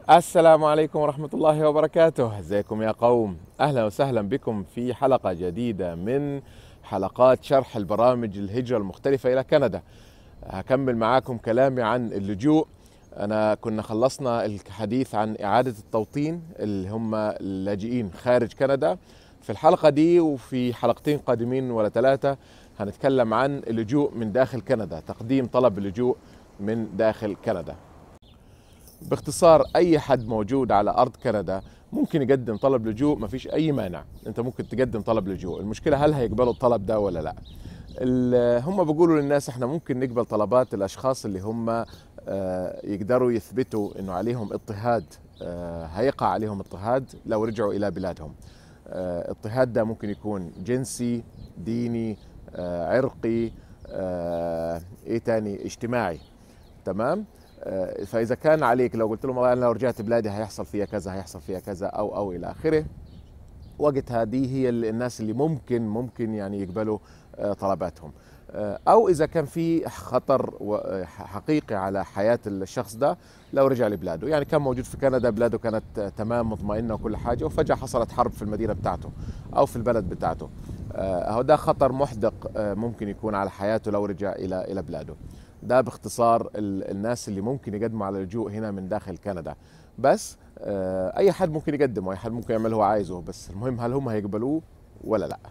السلام عليكم ورحمة الله وبركاته ازيكم يا قوم أهلا وسهلا بكم في حلقة جديدة من حلقات شرح البرامج الهجرة المختلفة إلى كندا هكمل معاكم كلامي عن اللجوء أنا كنا خلصنا الحديث عن إعادة التوطين اللي هم اللاجئين خارج كندا في الحلقة دي وفي حلقتين قادمين ولا ثلاثة هنتكلم عن اللجوء من داخل كندا تقديم طلب اللجوء من داخل كندا باختصار اي حد موجود على ارض كندا ممكن يقدم طلب لجوء ما فيش اي مانع انت ممكن تقدم طلب لجوء المشكله هل هيقبلوا الطلب ده ولا لا ال- هم بيقولوا للناس احنا ممكن نقبل طلبات الاشخاص اللي هم آه، يقدروا يثبتوا انه عليهم اضطهاد آه، هيقع عليهم اضطهاد لو رجعوا الى بلادهم آه، اضطهاد ده ممكن يكون جنسي ديني آه، عرقي آه، ايه تاني اجتماعي تمام آه، فاذا كان عليك لو قلت لهم والله انا لو رجعت بلادي هيحصل فيها كذا هيحصل فيها كذا او او الى اخره وقتها دي هي ال- الناس اللي ممكن ممكن يعني يقبلوا آه، طلباتهم آه، او اذا كان في خطر و- آه، حقيقي على حياه الشخص ده لو رجع لبلاده يعني كان موجود في كندا بلاده كانت آه، تمام مطمئنه وكل حاجه وفجاه حصلت حرب في المدينه بتاعته او في البلد بتاعته آه، هو ده خطر محدق آه، ممكن يكون على حياته لو رجع الى الى بلاده ده باختصار ال- الناس اللي ممكن يقدموا على اللجوء هنا من داخل كندا بس آه، اي حد ممكن يقدم واي حد ممكن يعمل اللي هو عايزه بس المهم هل هم هيقبلوه ولا لا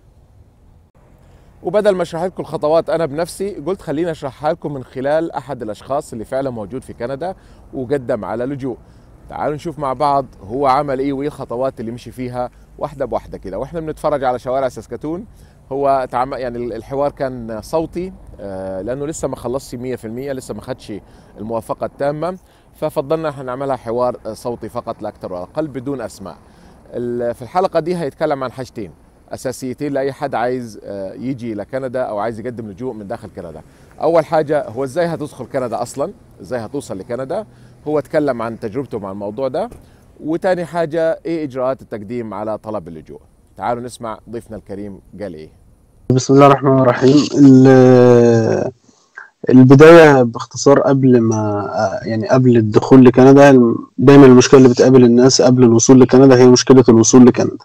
وبدل ما اشرح لكم الخطوات انا بنفسي قلت خليني اشرحها لكم من خلال احد الاشخاص اللي فعلا موجود في كندا وقدم على لجوء تعالوا نشوف مع بعض هو عمل ايه وايه الخطوات اللي مشي فيها واحده بواحده كده واحنا بنتفرج على شوارع ساسكاتون هو تعم... يعني الحوار كان صوتي آه، لانه لسه ما خلصش 100% لسه ما خدش الموافقه التامه ففضلنا احنا نعملها حوار آه، صوتي فقط لا اكثر ولا اقل بدون اسماء ال- في الحلقه دي هيتكلم عن حاجتين اساسيتين لاي حد عايز آه، يجي لكندا او عايز يقدم لجوء من داخل كندا اول حاجه هو ازاي هتدخل كندا اصلا ازاي هتوصل لكندا هو اتكلم عن تجربته مع الموضوع ده وتاني حاجه ايه اجراءات التقديم على طلب اللجوء تعالوا نسمع ضيفنا الكريم قال ايه بسم الله الرحمن الرحيم ال- البداية باختصار قبل ما يعني قبل الدخول لكندا دايما المشكلة اللي بتقابل الناس قبل الوصول لكندا هي مشكلة الوصول لكندا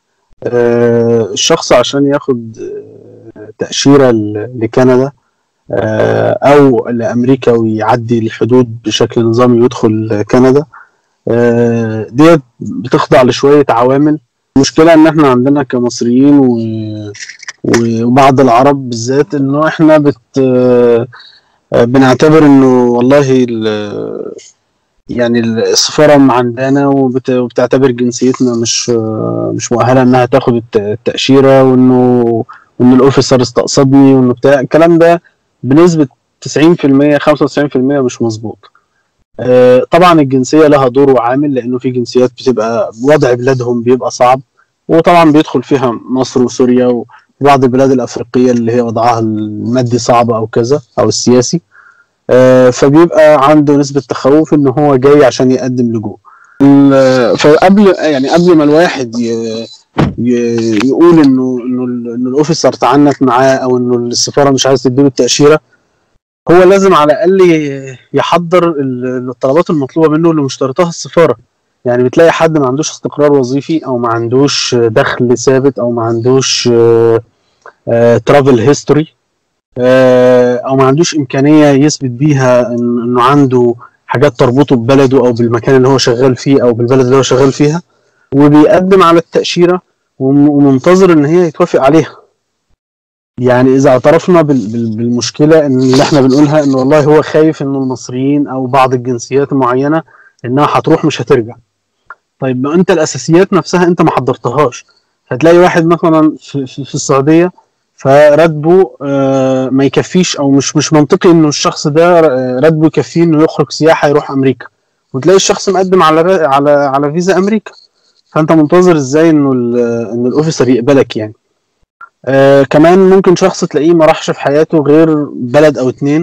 آه، الشخص عشان ياخد آه، تأشيرة ل- لكندا آه، أو لأمريكا ويعدي الحدود بشكل نظامي ويدخل كندا آه، ديت بتخضع لشوية عوامل المشكلة إن إحنا عندنا كمصريين و وبعض العرب بالذات انه احنا بت آه، بنعتبر انه والله ال- يعني السفاره معندنا وبت- وبتعتبر جنسيتنا مش آه، مش مؤهله انها تاخد الت- التاشيره وانه وان الاوفيسر استقصدني وانه بتاع الكلام ده بنسبه 90% 95% مش مظبوط آه، طبعا الجنسيه لها دور وعامل لانه في جنسيات بتبقى وضع بلادهم بيبقى صعب وطبعا بيدخل فيها مصر وسوريا و بعض البلاد الافريقيه اللي هي وضعها المادي صعب او كذا او السياسي آه، فبيبقى عنده نسبه تخوف ان هو جاي عشان يقدم لجوء ال- فقبل يعني قبل ما الواحد ي- ي- يقول انه انه ال- انه الاوفيسر تعنت معاه او انه السفاره مش عايز تديله التاشيره هو لازم على الاقل ي- يحضر ال- الطلبات المطلوبه منه اللي مشترطاها السفاره يعني بتلاقي حد ما عندوش استقرار وظيفي او ما عندوش دخل ثابت او ما عندوش ترافل هيستوري او ما عندوش امكانيه يثبت بيها إن- انه عنده حاجات تربطه ببلده او بالمكان اللي هو شغال فيه او بالبلد اللي هو شغال فيها وبيقدم على التاشيره وم- ومنتظر ان هي يتوافق عليها يعني اذا اعترفنا بال- بال- بالمشكله ان اللي احنا بنقولها ان والله هو خايف ان المصريين او بعض الجنسيات المعينه انها هتروح مش هترجع طيب ما انت الاساسيات نفسها انت ما حضرتهاش هتلاقي واحد مثلا في, في, في السعوديه فراتبه آه، ما يكفيش او مش مش منطقي انه الشخص ده آه، راتبه يكفيه انه يخرج سياحه يروح امريكا وتلاقي الشخص مقدم على را- على على فيزا امريكا فانت منتظر ازاي انه ال- ان الاوفيسر يقبلك يعني آه كمان ممكن شخص تلاقيه ما راحش في حياته غير بلد او اتنين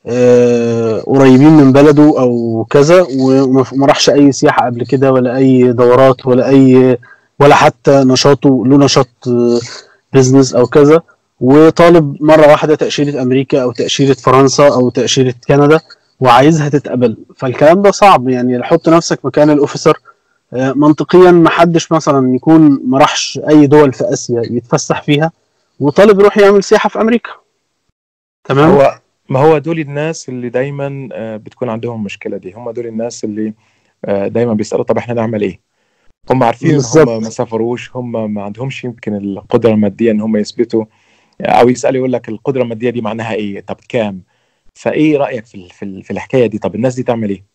آه قريبين من بلده او كذا وما ما راحش اي سياحه قبل كده ولا اي دورات ولا اي ولا حتى نشاطه له نشاط بزنس او كذا وطالب مره واحده تاشيره امريكا او تاشيره فرنسا او تاشيره كندا وعايزها تتقبل فالكلام ده صعب يعني حط نفسك مكان الاوفيسر آه، منطقيا ما حدش مثلا يكون ما راحش اي دول في اسيا يتفسح فيها وطالب يروح يعمل سياحه في امريكا تمام هو ما هو دول الناس اللي دايما آه، بتكون عندهم المشكله دي هم دول الناس اللي آه، دايما بيسالوا طب احنا نعمل ايه هم عارفين ان بالظبط. هم ما سافروش هم ما عندهمش يمكن القدره الماديه ان هم يثبتوا او يسال يقول لك القدره الماديه دي معناها ايه طب كام فايه رايك في ال- في ال- في الحكايه دي طب الناس دي تعمل ايه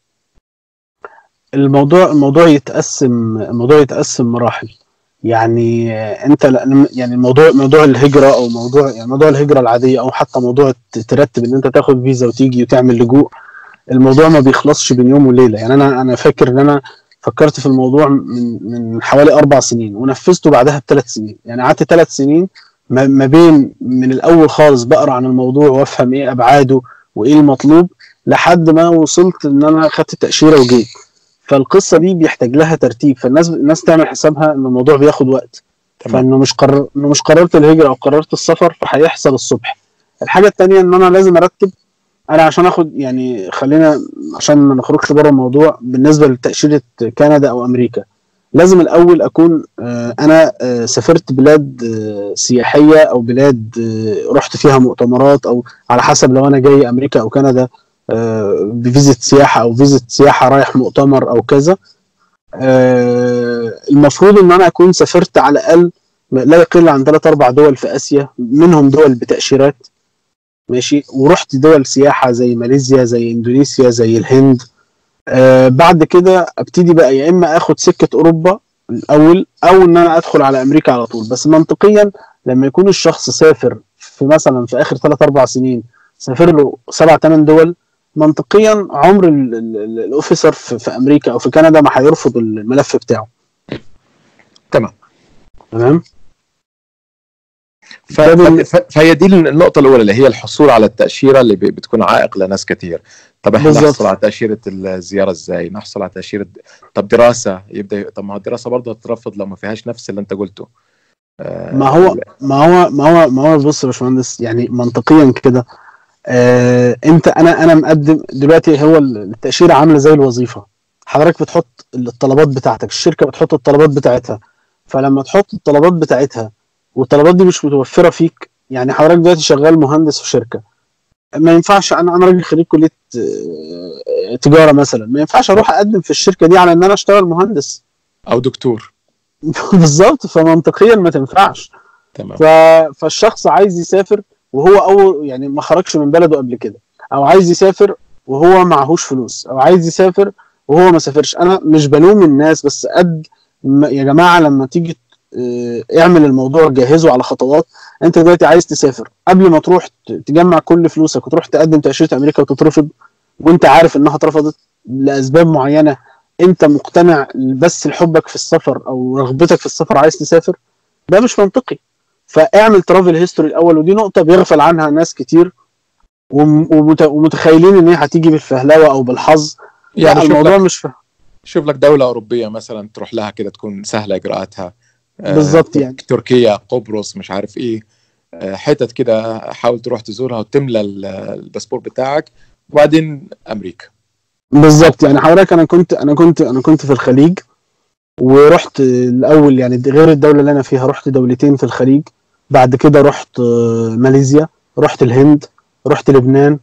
الموضوع الموضوع يتقسم الموضوع يتقسم مراحل يعني آه، انت ل- يعني الموضوع موضوع الهجره او موضوع يعني موضوع الهجره العاديه او حتى موضوع ت- ترتب ان انت تاخد فيزا وتيجي وتعمل لجوء الموضوع ما بيخلصش بين يوم وليله يعني انا انا فاكر ان انا فكرت في الموضوع من من حوالي اربع سنين ونفذته بعدها بثلاث سنين يعني قعدت ثلاث سنين ما ما بين من الاول خالص بقرا عن الموضوع وافهم ايه ابعاده وايه المطلوب لحد ما وصلت ان انا خدت التاشيره وجيت فالقصه دي بيحتاج لها ترتيب فالناس الناس تعمل حسابها ان الموضوع بياخد وقت تمام فانه مش قرر انه مش قررت الهجره او قررت السفر فهيحصل الصبح الحاجه الثانيه ان انا لازم ارتب انا عشان اخد يعني خلينا عشان ما نخرجش بره الموضوع بالنسبه لتاشيره كندا او امريكا لازم الاول اكون آه، انا آه، سافرت بلاد آه، سياحيه او بلاد آه، رحت فيها مؤتمرات او على حسب لو انا جاي امريكا او كندا آه، بفيزة سياحه او فيزة سياحه رايح مؤتمر او كذا آه، المفروض ان انا اكون سافرت على الاقل لا يقل عن ثلاث اربع دول في اسيا منهم دول بتاشيرات ماشي ورحت دول سياحه زي ماليزيا زي اندونيسيا زي الهند آه بعد كده ابتدي بقى يا اما اخد سكه اوروبا الاول او ان انا ادخل على امريكا على طول بس منطقيا لما يكون الشخص سافر في مثلا في اخر ثلاث اربع سنين سافر له سبع ثمان دول منطقيا عمر ال- ال- ال- الاوفيسر في, في امريكا او في كندا ما هيرفض الملف بتاعه تمام تمام ف... ده بال- ف... فهي دي النقطة الأولى اللي هي الحصول على التأشيرة اللي ب- بتكون عائق لناس كتير طب احنا بالظبط. نحصل على تأشيرة الزيارة ازاي؟ نحصل على تأشيرة طب دراسة يبدأ طب ما هو الدراسة برضه هتترفض لو ما فيهاش نفس اللي أنت قلته آه، ما هو ما هو ما هو ما هو بص يا باشمهندس يعني منطقيا كده آه انت انا انا مقدم دلوقتي هو التاشيره عامله زي الوظيفه حضرتك بتحط الطلبات بتاعتك الشركه بتحط الطلبات بتاعتها فلما تحط الطلبات بتاعتها والطلبات دي مش متوفره فيك يعني حضرتك دلوقتي شغال مهندس في شركه ما ينفعش انا انا راجل خريج كليه آه، تجاره مثلا ما ينفعش اروح اقدم في الشركه دي على ان انا اشتغل مهندس أو دكتور بالظبط فمنطقيا ما تنفعش تمام ف... فالشخص عايز يسافر وهو اول يعني ما خرجش من بلده قبل كده او عايز يسافر وهو معهوش فلوس او عايز يسافر وهو ما سافرش انا مش بلوم الناس بس قد ما- يا جماعه لما تيجي اه، اعمل الموضوع جهزه على خطوات انت دلوقتي عايز تسافر قبل ما تروح ت- تجمع كل فلوسك وتروح تقدم تاشيره امريكا وتترفض وانت عارف انها اترفضت لاسباب معينه انت مقتنع بس لحبك في السفر او رغبتك في السفر عايز تسافر ده مش منطقي فاعمل ترافل هيستوري الاول ودي نقطه بيغفل عنها ناس كتير وم- ومت- ومتخيلين ان هي هتيجي بالفهلوه او بالحظ يعني لا شوف الموضوع لك مش فه... شوف لك دولة أوروبية مثلا تروح لها كده تكون سهلة إجراءاتها آه، بالظبط يعني. تركيا قبرص مش عارف إيه آه، حتت كده حاول تروح تزورها وتملى ال- الباسبور بتاعك وبعدين أمريكا بالظبط يعني حضرتك انا كنت انا كنت انا كنت في الخليج ورحت الاول يعني غير الدوله اللي انا فيها رحت دولتين في الخليج بعد كده رحت آه، ماليزيا رحت الهند رحت لبنان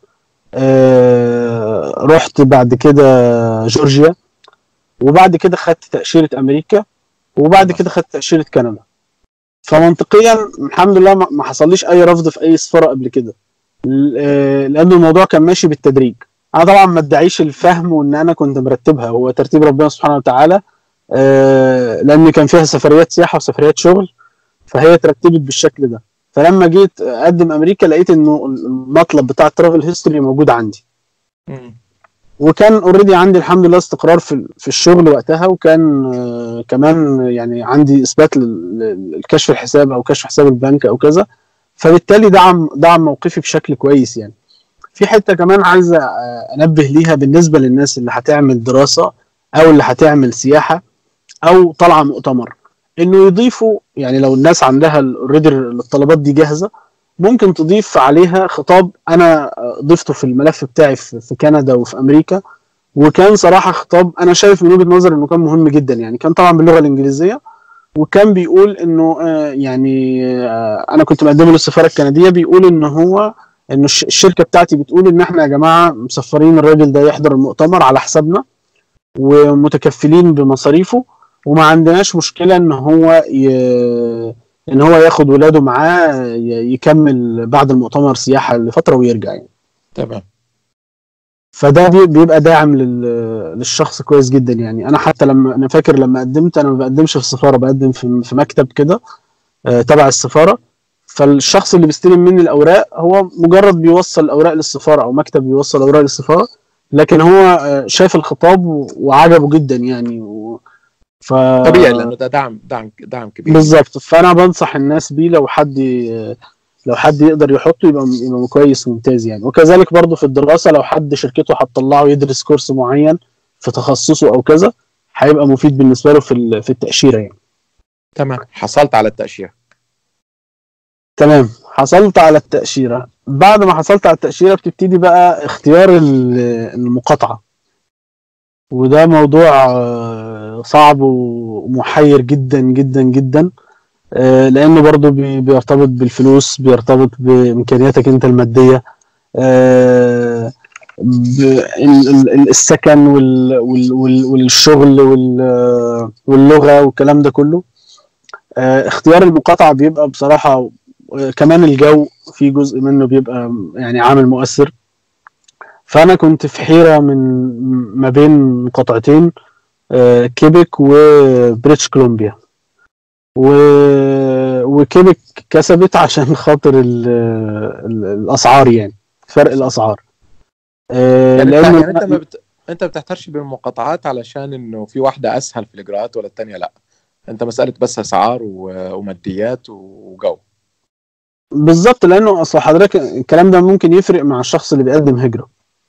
آه، رحت بعد كده جورجيا وبعد كده خدت تأشيرة أمريكا وبعد كده خدت تأشيرة كندا فمنطقيا الحمد لله ما ما حصليش أي رفض في أي سفارة قبل كده ل- آه، لأن الموضوع كان ماشي بالتدريج أنا طبعا ما ادعيش الفهم وإن أنا كنت مرتبها هو ترتيب ربنا سبحانه وتعالى آه، لأن كان فيها سفريات سياحة وسفريات شغل فهي ترتبت بالشكل ده فلما جيت اقدم امريكا لقيت انه المطلب بتاع الترافل هيستوري موجود عندي مم. وكان اوريدي عندي الحمد لله استقرار في في الشغل وقتها وكان آه، كمان يعني عندي اثبات للكشف الحساب او كشف حساب البنك او كذا فبالتالي دعم دعم موقفي بشكل كويس يعني في حته كمان عايز انبه ليها بالنسبه للناس اللي هتعمل دراسه او اللي هتعمل سياحه او طالعه مؤتمر انه يضيفوا يعني لو الناس عندها اوريدي الطلبات دي جاهزه ممكن تضيف عليها خطاب انا ضفته في الملف بتاعي في في كندا وفي امريكا وكان صراحه خطاب انا شايف من وجهه نظري انه كان مهم جدا يعني كان طبعا باللغه الانجليزيه وكان بيقول انه آه، يعني آه، انا كنت مقدمه للسفاره الكنديه بيقول ان هو انه الش- الشركه بتاعتي بتقول ان احنا يا جماعه مسفرين الراجل ده يحضر المؤتمر على حسابنا ومتكفلين بمصاريفه وما عندناش مشكله ان هو ي... ان هو ياخد ولاده معاه ي- يكمل بعد المؤتمر سياحه لفتره ويرجع يعني تمام فده بي- بيبقى داعم لل- للشخص كويس جدا يعني انا حتى لما انا فاكر لما قدمت انا ما بقدمش في السفاره بقدم في في مكتب كده آه، تبع السفاره فالشخص اللي بيستلم مني الاوراق هو مجرد بيوصل الاوراق للسفاره او مكتب بيوصل الاوراق للسفاره لكن هو آه، شاف الخطاب و- وعجبه جدا يعني و... ف... طبيعي لانه ده دعم دعم دعم كبير بالظبط فانا بنصح الناس بيه لو حد لو حد يقدر يحطه يبقى يبقى كويس وممتاز يعني وكذلك برضه في الدراسه لو حد شركته هتطلعه يدرس كورس معين في تخصصه او كذا هيبقى مفيد بالنسبه له في ال- في التاشيره يعني تمام حصلت على التاشيره تمام حصلت على التاشيره بعد ما حصلت على التاشيره بتبتدي بقى اختيار ال- المقاطعه وده موضوع آه، صعب ومحير جدا جدا جدا آه، لانه برضه بي- بيرتبط بالفلوس بيرتبط بامكانياتك انت الماديه آه، ب- ال- ال- السكن وال- وال- وال- والشغل وال- واللغه والكلام ده كله آه، اختيار المقاطعه بيبقى بصراحه آه، كمان الجو في جزء منه بيبقى يعني عامل مؤثر فانا كنت في حيره من ما بين مقاطعتين آه، كيبك وبريتش كولومبيا و... وكيبك كسبت عشان خاطر ال... ال... الاسعار يعني فرق الاسعار آه، يعني, لأنه يعني انت ما بت... انت بتحترش بالمقاطعات علشان انه في واحده اسهل في الاجراءات ولا الثانيه لا انت مساله بس اسعار و... وماديات وجو بالظبط لانه اصل حضرتك الكلام ده ممكن يفرق مع الشخص اللي بيقدم هجره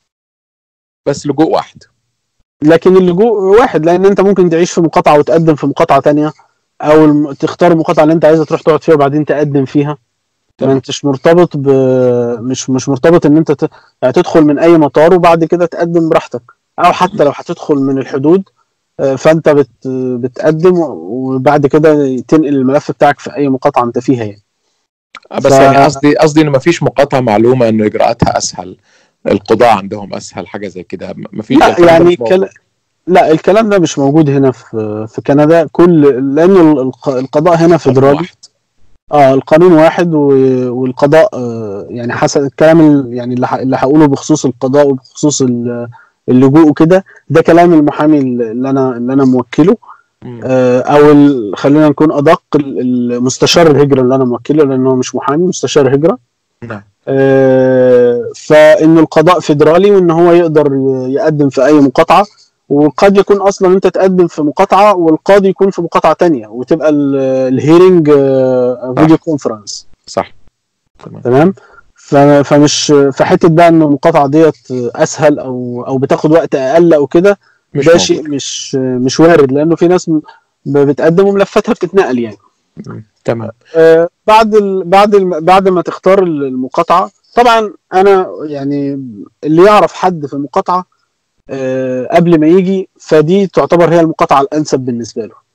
بس لجوء واحد لكن اللجوء واحد لان انت ممكن تعيش في مقاطعه وتقدم في مقاطعه تانية او الم... تختار المقاطعه اللي انت عايزه تروح تقعد فيها وبعدين تقدم فيها ما تمام. انتش مرتبط ب... مش مش مرتبط ان انت ت... يعني تدخل من اي مطار وبعد كده تقدم براحتك او حتى لو هتدخل من الحدود آه، فانت بت... بتقدم وبعد كده تنقل الملف بتاعك في اي مقاطعه انت فيها يعني بس ف- يعني قصدي قصدي انه ما فيش مقاطعه معلومه انه اجراءاتها اسهل القضاء عندهم اسهل حاجه زي كده ما في لا يعني كل... لا الكلام ده مش موجود هنا في في كندا كل لان الق- القضاء هنا فيدرالي واحد اه القانون واحد و- والقضاء آه يعني حسب الكلام ال- يعني اللي ح- اللي هقوله بخصوص القضاء وبخصوص ال- اللجوء وكده ده كلام المحامي اللي انا اللي انا موكله مم. آه او ال- خلينا نكون ادق ال- المستشار الهجره اللي انا موكله لانه هو مش محامي مستشار هجره نعم آه، فان القضاء فيدرالي وان هو يقدر ي- يقدم في اي مقاطعه وقد يكون اصلا انت تقدم في مقاطعه والقاضي يكون في مقاطعه تانية وتبقى ال- الهيرنج آه، فيديو كونفرنس صح تمام تمام ف- فمش في حته بقى ان المقاطعه ديت اسهل او او بتاخد وقت اقل او كده مش ده موجود. شيء مش مش وارد لانه في ناس م- بتقدم وملفاتها بتتنقل يعني مم. تمام آه، بعد ال... بعد ال... بعد ما تختار المقاطعه طبعا انا يعني اللي يعرف حد في المقاطعه آه، قبل ما يجي فدي تعتبر هي المقاطعه الانسب بالنسبه له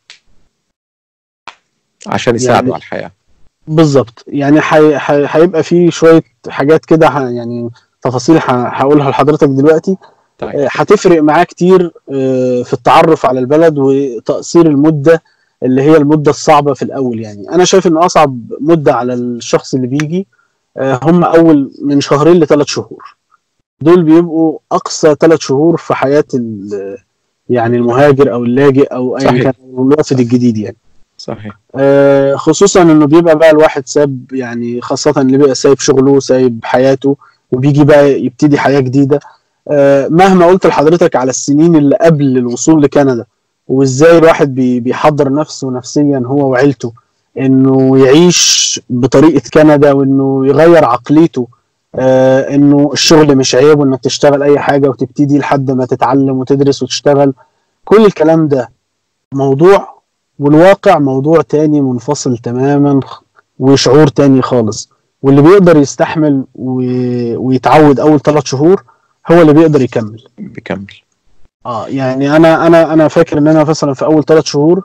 عشان يساعدوا يعني- على الحياه بالظبط يعني حي... حي... هيبقى في شويه حاجات كده ح... يعني تفاصيل ح... هقولها لحضرتك دلوقتي طيب آه، هتفرق معاه كتير آه، في التعرف على البلد وتقصير المده اللي هي المده الصعبه في الاول يعني انا شايف ان اصعب مده على الشخص اللي بيجي آه، هم اول من شهرين لثلاث شهور دول بيبقوا اقصى ثلاث شهور في حياه ال- يعني المهاجر او اللاجئ او ايا صحيح. كان الوافد الجديد يعني صحيح آه، خصوصا انه بيبقى بقى الواحد ساب يعني خاصة اللي بيبقى سايب شغله سايب حياته وبيجي بقى يبتدي حياة جديدة آه، مهما قلت لحضرتك على السنين اللي قبل الوصول لكندا وازاي الواحد بي- بيحضر نفسه نفسيا هو وعيلته انه يعيش بطريقة كندا وانه يغير عقليته آه، انه الشغل مش عيب وانك تشتغل اي حاجة وتبتدي لحد ما تتعلم وتدرس وتشتغل كل الكلام ده موضوع والواقع موضوع تاني منفصل تماما وشعور تاني خالص واللي بيقدر يستحمل و... ويتعود اول ثلاث شهور هو اللي بيقدر يكمل بيكمل اه يعني انا انا انا فاكر ان انا مثلا في اول ثلاث شهور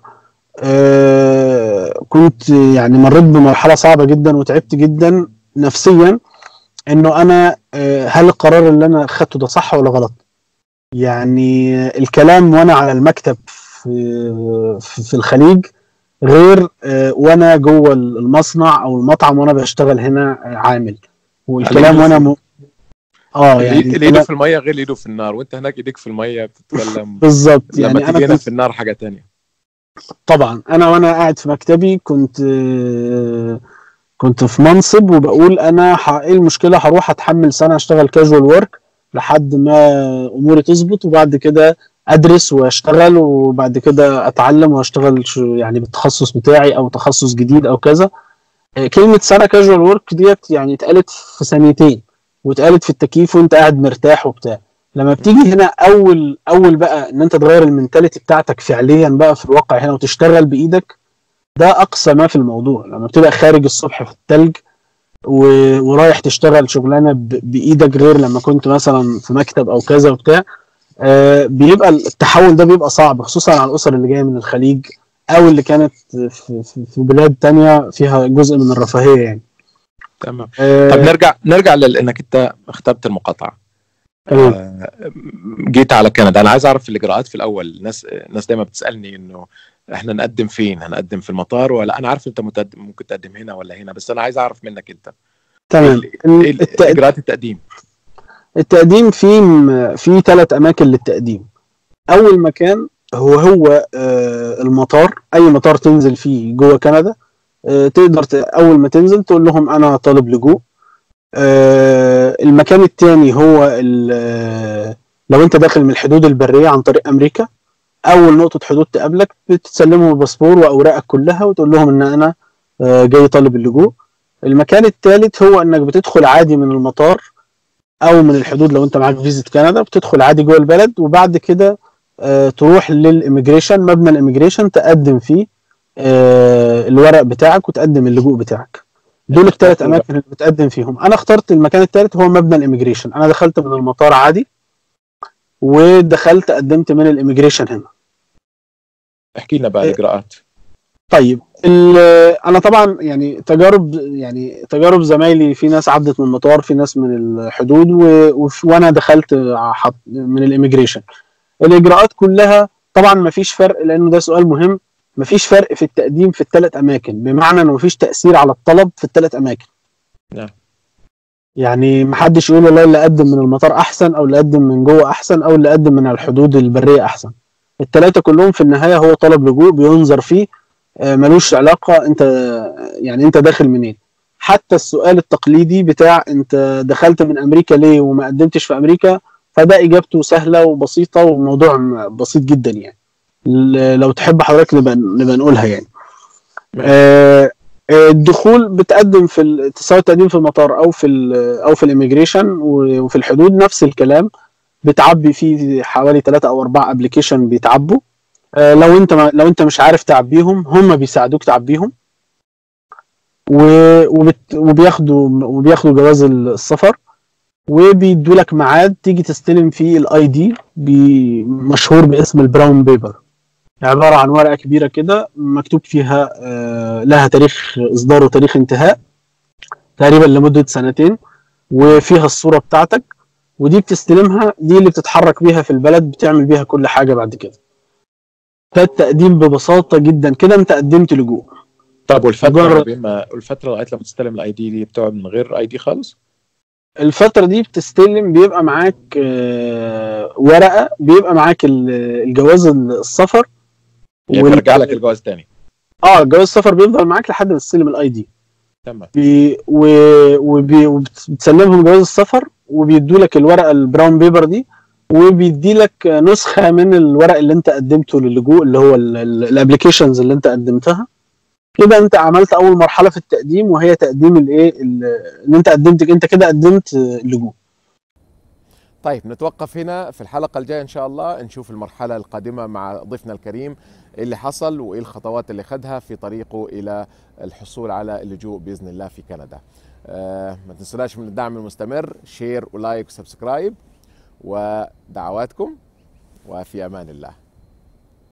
آه كنت يعني مريت بمرحله صعبه جدا وتعبت جدا نفسيا انه انا آه هل القرار اللي انا اخدته ده صح ولا غلط يعني الكلام وانا على المكتب في في, في الخليج غير آه وانا جوه المصنع او المطعم وانا بشتغل هنا عامل والكلام وانا م... اه يعني اللي ايده في الميه غير اللي ايده في النار وانت هناك ايديك في الميه بتتكلم بالظبط يعني لما تيجي هنا في النار حاجه تانية طبعا انا وانا قاعد في مكتبي كنت كنت في منصب وبقول انا ايه المشكله هروح اتحمل سنه اشتغل كاجوال ورك لحد ما اموري تظبط وبعد كده ادرس واشتغل وبعد كده اتعلم واشتغل يعني بالتخصص بتاعي او تخصص جديد او كذا كلمه سنه كاجوال ورك ديت يعني اتقالت في ثانيتين واتقالت في التكييف وانت قاعد مرتاح وبتاع لما بتيجي هنا اول اول بقى ان انت تغير المنتاليتي بتاعتك فعليا بقى في الواقع هنا وتشتغل بايدك ده اقصى ما في الموضوع لما بتبقى خارج الصبح في التلج و... ورايح تشتغل شغلانه ب... بايدك غير لما كنت مثلا في مكتب او كذا وبتاع آه بيبقى التحول ده بيبقى صعب خصوصا على الاسر اللي جايه من الخليج او اللي كانت في, في, في بلاد تانية فيها جزء من الرفاهيه يعني تمام آه طب نرجع نرجع لانك انت اخترت المقاطعه تمام آه جيت على كندا انا عايز اعرف الاجراءات في الاول الناس الناس دايما بتسالني انه احنا نقدم فين هنقدم في المطار ولا انا عارف انت متقدم ممكن تقدم هنا ولا هنا بس انا عايز اعرف منك انت تمام ايه الت... اجراءات التقديم التقديم في في ثلاث اماكن للتقديم اول مكان هو هو آه المطار اي مطار تنزل فيه جوه كندا آه تقدر ت... اول ما تنزل تقول لهم انا طالب لجوء آه المكان الثاني هو لو انت داخل من الحدود البريه عن طريق امريكا اول نقطه حدود تقابلك بتسلمهم الباسبور واوراقك كلها وتقول لهم ان انا جاي طالب اللجوء المكان الثالث هو انك بتدخل عادي من المطار او من الحدود لو انت معاك فيزا كندا بتدخل عادي جوه البلد وبعد كده تروح للإميجريشن مبنى الإميجريشن تقدم فيه الورق بتاعك وتقدم اللجوء بتاعك دول الثلاث اماكن اللي بتقدم فيهم انا اخترت المكان الثالث هو مبنى الإميجريشن انا دخلت من المطار عادي ودخلت قدمت من الإميجريشن هنا احكي لنا بقى الاجراءات طيب انا طبعا يعني تجارب يعني تجارب زمايلي في ناس عدت من المطار في ناس من الحدود و... وانا دخلت من الإميجريشن الاجراءات كلها طبعا ما فيش فرق لانه ده سؤال مهم ما فيش فرق في التقديم في الثلاث اماكن بمعنى انه ما فيش تاثير على الطلب في الثلاث اماكن نعم يعني ما حدش يقول والله اللي قدم من المطار احسن او اللي قدم من جوه احسن او اللي قدم من الحدود البريه احسن الثلاثه كلهم في النهايه هو طلب لجوء بينظر فيه ملوش علاقه انت يعني انت داخل منين حتى السؤال التقليدي بتاع انت دخلت من امريكا ليه وما قدمتش في امريكا فده اجابته سهله وبسيطه والموضوع بسيط جدا يعني لو تحب حضرتك نبقى نبقى نقولها يعني آه الدخول بتقدم في سواء التقديم في المطار او في او في الاميجريشن وفي الحدود نفس الكلام بتعبي فيه حوالي ثلاثة او اربع ابلكيشن بيتعبوا آه لو انت ما لو انت مش عارف تعبيهم هم بيساعدوك تعبيهم وبت وبياخدوا وبياخدوا جواز السفر وبيدوا لك ميعاد تيجي تستلم فيه الاي دي مشهور باسم البراون بيبر عباره عن ورقه كبيره كده مكتوب فيها آه لها تاريخ اصدار وتاريخ انتهاء تقريبا لمده سنتين وفيها الصوره بتاعتك ودي بتستلمها دي اللي بتتحرك بيها في البلد بتعمل بيها كل حاجه بعد كده ده التقديم ببساطه جدا كده انت قدمت لجوء طب والفتره بين ما الفتره لغايه لما تستلم الاي دي دي بتقعد من غير اي دي خالص؟ الفترة دي بتستلم بيبقى معاك آه ورقة بيبقى معاك الجواز السفر يعني بيرجع لك الجواز تاني اه جواز السفر بيفضل معاك لحد ما تستلم الاي دي تمام بي و... وبي... وبتسلمهم جواز السفر وبيدوا لك الورقة البراون بيبر دي وبيدي لك نسخة من الورق اللي انت قدمته للجوء اللي هو الابلكيشنز اللي انت قدمتها كده انت عملت اول مرحله في التقديم وهي تقديم الايه ان انت قدمت انت كده قدمت اللجوء طيب نتوقف هنا في الحلقه الجايه ان شاء الله نشوف المرحله القادمه مع ضيفنا الكريم ايه اللي حصل وايه الخطوات اللي خدها في طريقه الى الحصول على اللجوء باذن الله في كندا آه، ما تنسوناش من الدعم المستمر شير ولايك وسبسكرايب ودعواتكم وفي امان الله